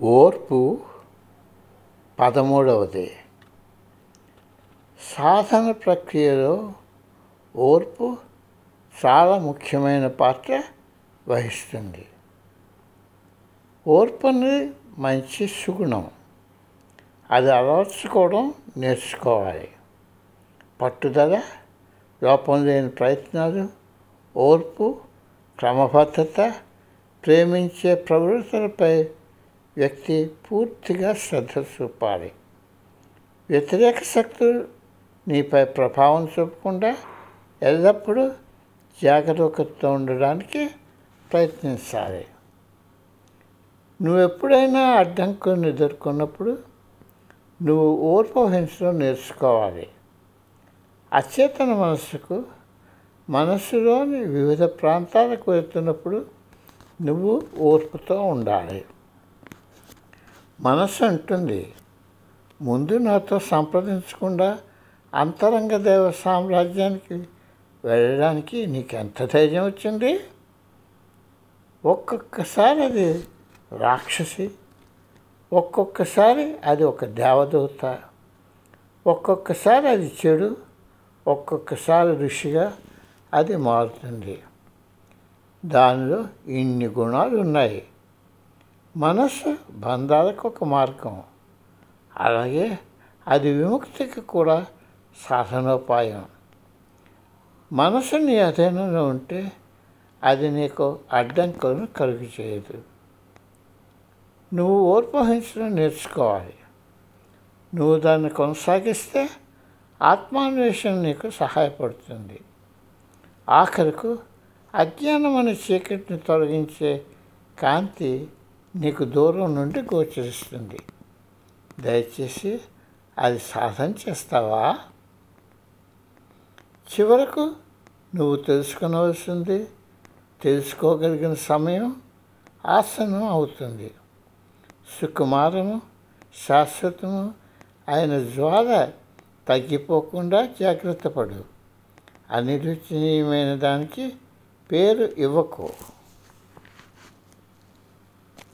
ఓర్పు పదమూడవది సాధన ప్రక్రియలో ఓర్పు చాలా ముఖ్యమైన పాత్ర వహిస్తుంది ఓర్పు అనేది మంచి సుగుణం అది అలవర్చుకోవడం నేర్చుకోవాలి పట్టుదల లోపం లేని ప్రయత్నాలు ఓర్పు క్రమబద్ధత ప్రేమించే ప్రవృత్తులపై వ్యక్తి పూర్తిగా శ్రద్ధ చూపాలి వ్యతిరేక శక్తులు నీపై ప్రభావం చూపకుండా ఎల్లప్పుడూ జాగరూకతతో ఉండడానికి ప్రయత్నించాలి నువ్వు ఎప్పుడైనా అడ్డంకులను ఎదుర్కొన్నప్పుడు నువ్వు ఓర్పు వహించడం నేర్చుకోవాలి అచేతన మనస్సుకు మనస్సులోని వివిధ ప్రాంతాలకు వెళ్తున్నప్పుడు నువ్వు ఓర్పుతో ఉండాలి మనస్సు అంటుంది ముందు నాతో సంప్రదించకుండా అంతరంగ దేవ సామ్రాజ్యానికి వెళ్ళడానికి నీకు ఎంత ధైర్యం వచ్చింది ఒక్కొక్కసారి అది రాక్షసి ఒక్కొక్కసారి అది ఒక దేవదూత ఒక్కొక్కసారి అది చెడు ఒక్కొక్కసారి ఋషిగా అది మారుతుంది దానిలో ఇన్ని గుణాలు ఉన్నాయి మనస్సు బంధాలకు ఒక మార్గం అలాగే అది విముక్తికి కూడా సాధనోపాయం మనసు నీ అధీనంలో ఉంటే అది నీకు అడ్డంకులను కలుగు చేయదు నువ్వు ఓర్పు వహించడం నేర్చుకోవాలి నువ్వు దాన్ని కొనసాగిస్తే ఆత్మాన్వేషణ నీకు సహాయపడుతుంది ఆఖరకు అజ్ఞానం అనే చీకటిని తొలగించే కాంతి నీకు దూరం నుండి గోచరిస్తుంది దయచేసి అది సాధన చేస్తావా చివరకు నువ్వు తెలుసుకునవలసింది తెలుసుకోగలిగిన సమయం ఆసనం అవుతుంది సుకుమారము శాశ్వతము ఆయన జ్వాల తగ్గిపోకుండా జాగ్రత్త పడు అనిరుచనీయమైన దానికి పేరు ఇవ్వకు